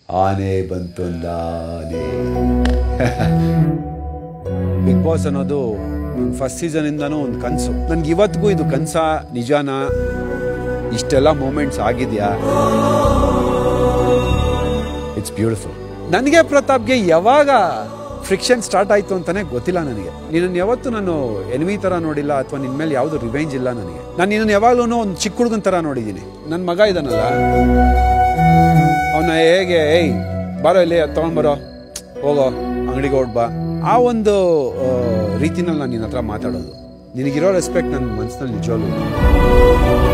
ಆನೆ ಬಂತೊಂದಾನೆ big boss ಅನ್ನೋದು ಫಸ್ಟ್ ಸೀಸನಿಂದನೂ ಒಂದು ಕನಸು ನನ್ಗೆ ಇವತ್ತಿಗೂ ಇದು ಕನಸ ನಿಜಾನ ಇಷ್ಟೆಲ್ಲ ಮೂಮೆಂಟ್ಸ್ ಆಗಿದೆಯಾ ಇಟ್ಸ್ ಬ್ಯೂಟಿಫುಲ್ ನನಗೆ ಪ್ರತಾಪ್ಗೆ ಯಾವಾಗ ಫ್ರಿಕ್ಷನ್ ಸ್ಟಾರ್ಟ್ ಆಯ್ತು ಅಂತಾನೆ ಗೊತ್ತಿಲ್ಲ ನನಗೆ ನಿನ್ನನ್ನು ಯಾವತ್ತೂ ನಾನು ಎನಿಮಿ ಥರ ನೋಡಿಲ್ಲ ಅಥವಾ ನಿನ್ನ ಮೇಲೆ ಯಾವುದು ರಿವೆಂಜ್ ಇಲ್ಲ ನನಗೆ ನಾನು ನಿನ್ನನ್ನು ಯಾವಾಗಲೂ ಒಂದು ಚಿಕ್ಕ ಹುಡುಗನ ಥರ ನೋಡಿದ್ದೀನಿ ನನ್ನ ಮಗ ಇದ್ದಾನಲ್ಲ ಅವನ ಹೇಗೆ ಏಯ್ ಬಾರೋ ಇಲ್ಲಿ ಅದ್ ತಗೊಂಡ್ಬರೋ ಹೋಗೋ ಅಂಗಡಿಗೆ ಹೊಡ್ ಬಾ ಆ ಒಂದು ಆ, ರೀತಿನಲ್ಲಿ ನಾನು ನಿನ್ನ ಹತ್ರ ಮಾತಾಡೋದು ನಿನಗಿರೋ ರೆಸ್ಪೆಕ್ಟ್ ನನ್ನ ಮನಸ್ಸಿನಲ್ಲಿ ನಿಜವಾಗ್ಲೂ ಇದೆ.